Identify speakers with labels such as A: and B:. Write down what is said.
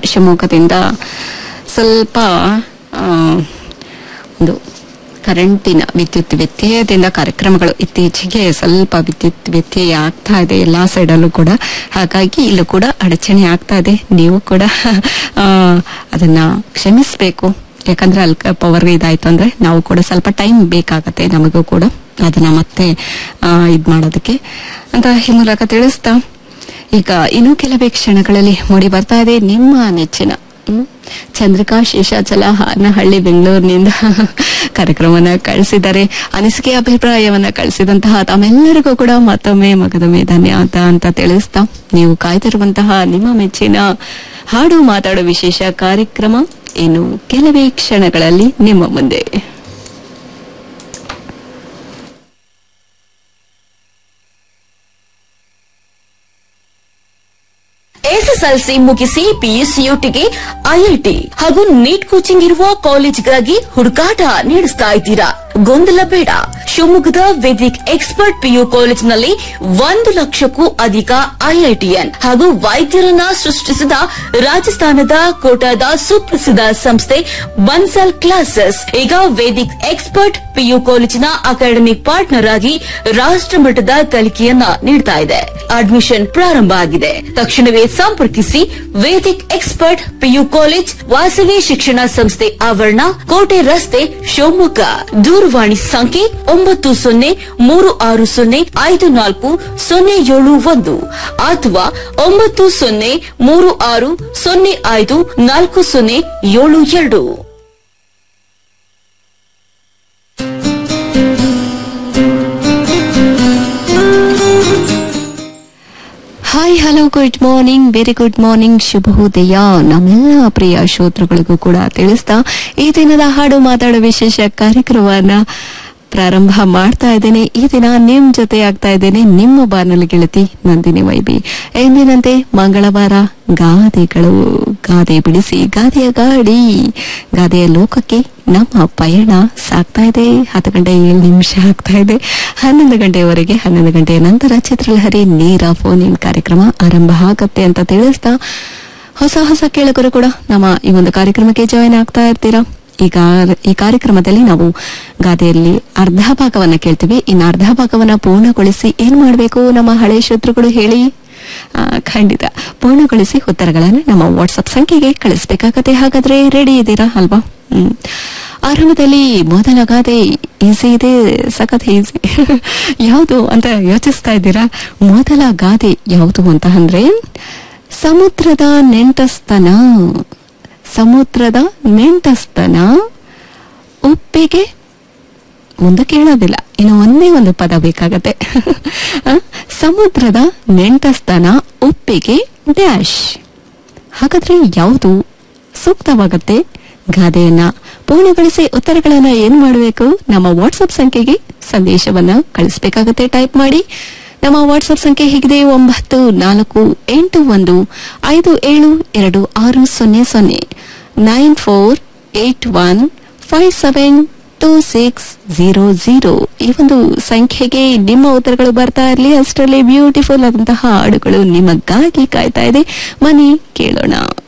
A: ಶಿವಮೊಗ್ಗದಿಂದ ಸ್ವಲ್ಪ ಆ, ಒಂದು ಕರೆಂಟಿನ ವಿದ್ಯುತ್ ವ್ಯತ್ಯಯದಿಂದ ಕಾರ್ಯಕ್ರಮಗಳು ಇತ್ತೀಚೆಗೆ ಸ್ವಲ್ಪ ವಿದ್ಯುತ್ ವ್ಯತ್ಯಯ ಆಗ್ತಾ ಇದೆ ಎಲ್ಲಾ ಸೈಡಲ್ಲೂ ಕೂಡ ಹಾಗಾಗಿ ಇಲ್ಲೂ ಕೂಡ ಅಡಚಣೆ ಆಗ್ತಾ ಇದೆ ನೀವು ಕೂಡ ಆ, ಅದನ್ನ ಕ್ಷಮಿಸಬೇಕು ಯಾಕಂದ್ರೆ ಅಲ್ಲಿ ಪವರ್ ಇದಾಯ್ತು ಅಂದ್ರೆ ನಾವು ಕೂಡ ಸ್ವಲ್ಪ ಟೈಮ್ ಬೇಕಾಗತ್ತೆ ನಮಗೂ ಕೂಡ ಅದನ್ನ ಮತ್ತೆ ಆ, ಇದ್ ಮಾಡೋದಕ್ಕೆ ಅಂತ ಈ ಮೂಲಕ ತಿಳಿಸ್ತಾ ಈಗ ಇನ್ನು ಕೆಲವೇ ಕ್ಷಣಗಳಲ್ಲಿ ಮೂಡಿ ಬರ್ತಾ ಇದೆ ನಿಮ್ಮ ನೆಚ್ಚಿನ ಹ್ಮ್, ಚಂದ್ರಿಕಾ ಶೇಷಾಚಲ ಹಾನಹಳ್ಳಿ ಬೆಂಗಳೂರಿನಿಂದ ಕಾರ್ಯಕ್ರಮವನ್ನ ಕಳಿಸಿದ್ದಾರೆ ಅನಿಸಿಕೆ ಅಭಿಪ್ರಾಯವನ್ನ ಕಳಿಸಿದಂತಹ ತಮ್ಮೆಲ್ಲರಿಗೂ ಕೂಡ ಮತ್ತೊಮ್ಮೆ ಮಗದೊಮ್ಮೆ ಧನ್ಯವಾದ ಅಂತ ತಿಳಿಸ್ತಾ ನೀವು ಕಾಯ್ದಿರುವಂತಹ ನಿಮ್ಮ ಮೆಚ್ಚಿನ ಹಾಡು ಮಾತಾಡೋ ವಿಶೇಷ ಕಾರ್ಯಕ್ರಮ ಇನ್ನು ಕೆಲವೇ ಕ್ಷಣಗಳಲ್ಲಿ ನಿಮ್ಮ ಮುಂದೆ
B: ಎಸ್ಎಸ್ಎಲ್ಸಿ ಮುಗಿಸಿ ಪಿಯುಸಿಯುಟಿಗೆ ಐಐಟಿ ಹಾಗೂ ನೀಟ್ ಕೋಚಿಂಗ್ ಇರುವ ಕಾಲೇಜ್ಗಾಗಿ ಹುಡುಕಾಟ ನಡೆಸ್ತಾ ಇದ್ದೀರಾ ಗೊಂದಲ ಬೇಡ ಶಿವಮೊಗ್ಗದ ವೇದಿಕ್ ಎಕ್ಸ್ಪರ್ಟ್ ಪಿಯು ಕಾಲೇಜಿನಲ್ಲಿ ಒಂದು ಲಕ್ಷಕ್ಕೂ ಅಧಿಕ ಐಐಟಿಎನ್ ಹಾಗೂ ವೈದ್ಯರನ್ನ ಸೃಷ್ಟಿಸಿದ ರಾಜಸ್ಥಾನದ ಕೋಟಾದ ಸುಪ್ರಸಿದ್ಧ ಸಂಸ್ಥೆ ಬನ್ಸಲ್ ಕ್ಲಾಸಸ್ ಈಗ ವೇದಿಕ್ ಎಕ್ಸ್ಪರ್ಟ್ ಪಿಯು ಕಾಲೇಜಿನ ಅಕಾಡೆಮಿಕ್ ಪಾರ್ಟ್ನರ್ ಆಗಿ ರಾಷ್ಟ್ರಮಟ್ಟದ ಕಲಿಕೆಯನ್ನ ನೀಡ್ತಾ ಇದೆ ಅಡ್ಮಿಷನ್ ಪ್ರಾರಂಭ ಆಗಿದೆ ತಕ್ಷಣವೇ ಸಂಪರ್ಕಿಸಿ Vedic Expert PU college Vasavi ಶಿಕ್ಷಣ ಸಂಸ್ಥೆ ಆವರಣ ಕೋಟೆ ರಸ್ತೆ ಶಿವಮೊಗ್ಗ ದೂರವಾಣಿ ಸಂಖ್ಯೆ ಒಂಬತ್ತು ಸೊನ್ನೆ ಮೂರು ಆರು ಸೊನ್ನೆ ಐದು ನಾಲ್ಕು ಸೊನ್ನೆ ಏಳು ಒಂದು ಅಥವಾ ಒಂಬತ್ತು ಸೊನ್ನೆ ಮೂರು ಆರು ಸೊನ್ನೆ ಐದು ನಾಲ್ಕು ಸೊನ್ನೆ ಏಳು ಎರಡು
A: hi hello good morning very good morning ಶುಭೋದಯ ನಮ್ಮೆಲ್ಲ ಪ್ರಿಯ ಶ್ರೋತೃಗಳಿಗೂ ಕೂಡ ತಿಳಿಸ್ತಾ ಈ ದಿನದ ಹಾಡು ಮಾತಾಡೋ ವಿಶೇಷ ಕಾರ್ಯಕ್ರಮವನ್ನ ಪ್ರಾರಂಭ ಮಾಡ್ತಾ ಇದ್ದೇನೆ ಈ ದಿನ ನಿಮ್ ಜೊತೆ ಆಗ್ತಾ ಇದ್ದೇನೆ ನಿಮ್ಮ ಬಾನಲು ಗೆಳತಿ ನಂದಿನಿ ವೈಬಿ ಎಂದಿನಂತೆ ಮಂಗಳವಾರ ಗಾದೆಗಳು ಗಾದೆ ಬಿಡಿಸಿ ಗಾದೆಯ ಗಾಡಿ ಗಾದೆಯ ಲೋಕಕ್ಕೆ ನಮ್ಮ ಪಯಣ ಸಾಗ್ತಾ ಇದೆ ಹತ್ತು ಗಂಟೆ ಏಳು ನಿಮಿಷ ಆಗ್ತಾ ಇದೆ ಹನ್ನೊಂದು ಗಂಟೆಯವರೆಗೆ ಹನ್ನೊಂದು ಗಂಟೆಯ ನಂತರ ಚಿತ್ರಲಹರಿ ನೇರ ಫೋನ್ ಇನ್ ಕಾರ್ಯಕ್ರಮ ಆರಂಭ ಆಗತ್ತೆ ಅಂತ ತಿಳಿಸ್ತಾ ಹೊಸ ಹೊಸ ಕೇಳಕರು ಕೂಡ ನಮ್ಮ ಈ ಒಂದು ಕಾರ್ಯಕ್ರಮಕ್ಕೆ ಜಾಯಿನ್ ಆಗ್ತಾ ಇರ್ತೀರಾ ಈಗ ಈ ಕಾರ್ಯಕ್ರಮದಲ್ಲಿ ನಾವು ಗಾದೆಯಲ್ಲಿ ಅರ್ಧ ಭಾಗವನ್ನ ಕೇಳ್ತೀವಿ ಇನ್ನು ಅರ್ಧ ಭಾಗವನ್ನ ಪೂರ್ಣಗೊಳಿಸಿ ಏನ್ ಮಾಡಬೇಕು ನಮ್ಮ ಹಳೆ ಶತ್ರುಗಳು ಹೇಳಿ ಆ, ಖಂಡಿತ ಪೂರ್ಣಗೊಳಿಸಿ ಉತ್ತರಗಳನ್ನು ನಮ್ಮ ವಾಟ್ಸಪ್ ಸಂಖ್ಯೆಗೆ ಕಳಿಸ್ಬೇಕಾಗತ್ತೆ ಹಾಗಾದ್ರೆ ರೆಡಿ ಇದ್ದೀರಾ ಅಲ್ವಾ ಹ್ಮ್ ಆರಂಭದಲ್ಲಿ ಮೊದಲ ಗಾದೆ ಈಸಿ ಇದೆ ಸಖತ್ ಈಸಿ ಯಾವುದು ಅಂತ ಯೋಚಿಸ್ತಾ ಇದ್ದೀರಾ ಮೊದಲ ಗಾದೆ ಯಾವುದು ಅಂತ ಅಂದ್ರೆ ಸಮುದ್ರದ ನೆಂಟಸ್ತನ ಸಮುದ್ರದ ನೆಂಟಸ್ತನ ಉಪ್ಪಿಗೆ ಮುಂದೆ ಕೇಳೋದಿಲ್ಲ ಇನ್ನು ಒಂದೇ ಒಂದು ಪದ ಬೇಕಾಗತ್ತೆ ಆ, ಸಮುದ್ರದ ನೆಂಟಸ್ತನ ಉಪ್ಪಿಗೆ ಡ್ಯಾಶ್ ಹಾಗಾದ್ರೆ ಯಾವುದು ಸೂಕ್ತವಾಗತ್ತೆ ಗಾದೆಯನ್ನ ಪೂರ್ಣಗೊಳಿಸಿ ಉತ್ತರಗಳನ್ನ ಏನ್ ಮಾಡಬೇಕು ನಮ್ಮ ವಾಟ್ಸಪ್ ಸಂಖ್ಯೆಗೆ ಸಂದೇಶವನ್ನ ಕಳಿಸಬೇಕಾಗತ್ತೆ ಟೈಪ್ ಮಾಡಿ ನಮ್ಮ ವಾಟ್ಸಪ್ ಸಂಖ್ಯೆ ಹೀಗಿದೆ ಒಂಬತ್ತು ನಾಲ್ಕು ಎಂಟು ಒಂದು ಐದು ಏಳು ಎರಡು ಆರು ಸೊನ್ನೆ ಸೊನ್ನೆ nine four eight one five seven two six zero zero ಈ ಒಂದು ಸಂಖ್ಯೆಗೆ ನಿಮ್ಮ ಉತ್ತರಗಳು ಬರ್ತಾ ಇರಲಿ ಅಷ್ಟರಲ್ಲಿ ಬ್ಯೂಟಿಫುಲ್ ಆದಂತಹ ಹಾಡುಗಳು ನಿಮಗಾಗಿ ಕಾಯ್ತಾ ಇದೆ ಮನಿ ಕೇಳೋಣ